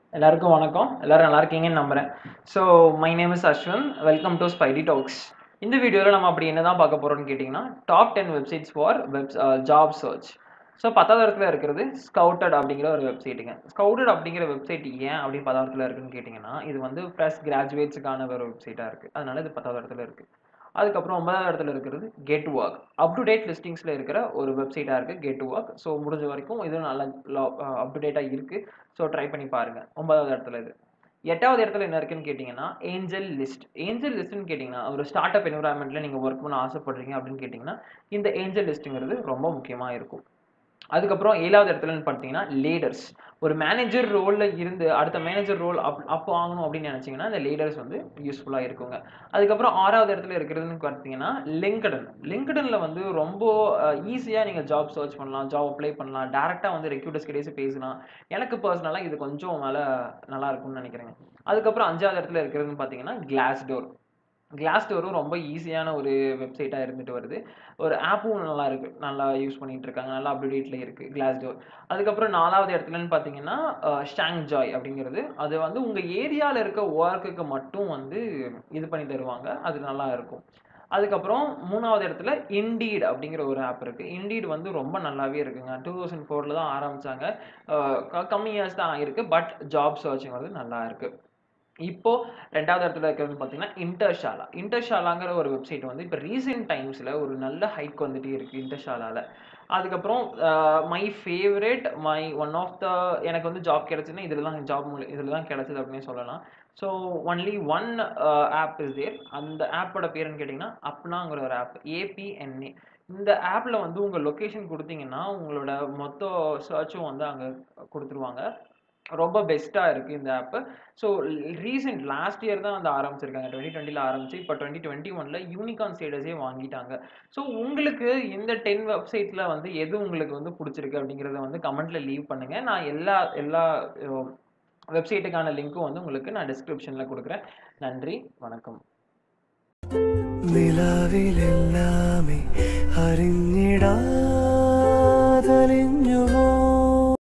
எல்லாருக்கும் வணக்கம் எல்லாரும் நல்லா இருக்கீங்கன்னு நம்புறேன் so my name is Ashwin welcome to Spidey Talks இந்த வீடியோவில் நம்ம அப்படி என்ன தான் பார்க்க போகிறோம்னு கேட்டிங்கன்னா top ten websites for web job search so பத்தாவது இடத்துல இருக்கிறது ஸ்கவுட்டட் அப்படிங்கிற ஒரு வெப்சைட்டுங்க ஸ்கவுட்டட் அப்படிங்கிற வெப்சைட் ஏன் அப்படி பத்தாவது இடத்துல இருக்குன்னு கேட்டிங்கன்னா இது வந்து ஃப்ரெஷ் கிராஜுவேட்ஸுக்கான ஒரு வெப்சைட்டாக இருக்குது அதனால இது பத்தாவது இடத்துல இருக்குது அதுக்கப்புறம் ஒன்பதாவது இடத்துல இருக்கிறது get work up to date லிஸ்டிங்ஸில் இருக்கிற ஒரு வெப்சைட்டாக இருக்குது கெட் ஒர்க் ஸோ முடிஞ்ச வரைக்கும் இது நல்ல அப் டு டேட்டாக இருக்குது ஸோ ட்ரை பண்ணி பாருங்கள் ஒன்பதாவது இடத்துல இது எட்டாவது இடத்துல என்ன இருக்குன்னு கேட்டிங்கன்னா ஏஞ்சல் லிஸ்ட் ஏஞ்சல் லிஸ்ட்னு கேட்டிங்கன்னா ஒரு ஸ்டார்ட் அப் என்வரான்மெண்ட்டில் நீங்கள் ஒர்க் பண்ண ஆசைப்படுறீங்க அப்படின்னு கேட்டிங்கன்னா இந்த ஏஞ்சல் லிஸ்ட்டுங்கிறது ரொம்ப முக்கியமாக இருக்கும் அதுக்கப்புறம் ஏழாவது இடத்துலன்னு பார்த்தீங்கன்னா லீடர்ஸ் ஒரு மேனேஜர் ரோலில் இருந்து அடுத்த மேனேஜர் ரோல் அப் அப்போ வாங்கணும் அப்படின்னு நினச்சிங்கன்னா இந்த லீடர்ஸ் வந்து யூஸ்ஃபுல்லாக இருக்குங்க அதுக்கப்புறம் ஆறாவது இடத்துல இருக்கிறதுன்னு பார்த்தீங்கன்னா லிங்க்டன் லிங்க்டனில் வந்து ரொம்ப ஈஸியாக நீங்கள் ஜாப் சர்ச் பண்ணலாம் ஜாப் அப்ளை பண்ணலாம் டேரெக்டாக வந்து ரெக்யூட்டர்ஸ் கிடையாது பேசலாம் எனக்கு பர்சனலாக இது கொஞ்சம் மேலே நல்லா இருக்கும்னு நினைக்கிறேங்க அதுக்கப்புறம் அஞ்சாவது இடத்துல இருக்கிறதுன்னு பார்த்தீங்கன்னா கிளாஸ் டோர் கிளாஸ் டோரும் ரொம்ப ஈஸியான ஒரு வெப்சைட்டாக இருந்துட்டு வருது ஒரு ஆப்பும் நல்லா இருக்குது நல்லா யூஸ் பண்ணிகிட்டு இருக்காங்க நல்லா அப்டேட்டில் இருக்குது கிளாஸ் டோர் அதுக்கப்புறம் நாலாவது இடத்துலன்னு பார்த்தீங்கன்னா ஷாங் ஜாய் அப்படிங்கிறது அது வந்து உங்கள் ஏரியாவில் இருக்க ஒர்க்குக்கு மட்டும் வந்து இது பண்ணி தருவாங்க அது நல்லா இருக்கும் அதுக்கப்புறம் மூணாவது இடத்துல இண்டீட் அப்படிங்கிற ஒரு ஆப் இருக்குது இண்டீட் வந்து ரொம்ப நல்லாவே இருக்குங்க டூ தௌசண்ட் ஃபோரில் தான் ஆரம்பித்தாங்க கம்மி இயர்ஸ் தான் இருக்குது பட் ஜாப் சர்ச்சிங் வந்து நல்லா இருக்குது இப்போ ரெண்டாவது இடத்துல இருக்கிறது பார்த்தீங்கன்னா இன்டர்ஷாலா இன்டர்ஷாலாங்கிற ஒரு வெப்சைட் வந்து இப்போ ரீசெண்ட் டைம்ஸில் ஒரு நல்ல ஹைக் வந்துட்டே இருக்குது இன்டர்ஷாலாவில் அதுக்கப்புறம் my favourite my one of the எனக்கு வந்து ஜாப் கிடச்சுன்னா இதில் தான் ஜாப் இதில் தான் கிடச்சிது அப்படின்னு சொல்லலாம் so only one app is there அந்த ஆப்போட பேருன்னு கேட்டிங்கன்னா அப்னாங்கிற ஒரு ஆப் ஏபிஎன்ஏ இந்த ஆப்பில் வந்து உங்கள் லொக்கேஷன் கொடுத்தீங்கன்னா உங்களோட மொத்த சர்ச்சும் வந்து அங்கே கொடுத்துருவாங்க ரொம்ப பெஸ்ட்டாக இருக்குது இந்த app so recent last year தான் வந்து ஆரம்பிச்சிருக்காங்க டுவெண்ட்டி டுவெண்ட்டியில் ஆரம்பிச்சு இப்போ டுவெண்ட்டி டுவெண்ட்டி ஒனில் யூனிகான் ஸ்டேட்டஸே வாங்கிட்டாங்க ஸோ உங்களுக்கு இந்த டென் வெப்சைட்டில் வந்து எது உங்களுக்கு வந்து பிடிச்சிருக்கு அப்படிங்கிறத வந்து கமெண்ட்டில் லீவ் பண்ணுங்கள் நான் எல்லா எல்லா வெப்சைட்டுக்கான லிங்க்கும் வந்து உங்களுக்கு நான் டிஸ்கிரிப்ஷனில் கொடுக்குறேன் நன்றி வணக்கம் നിലാവിലെല്ലാമേ അറിഞ്ഞിടാ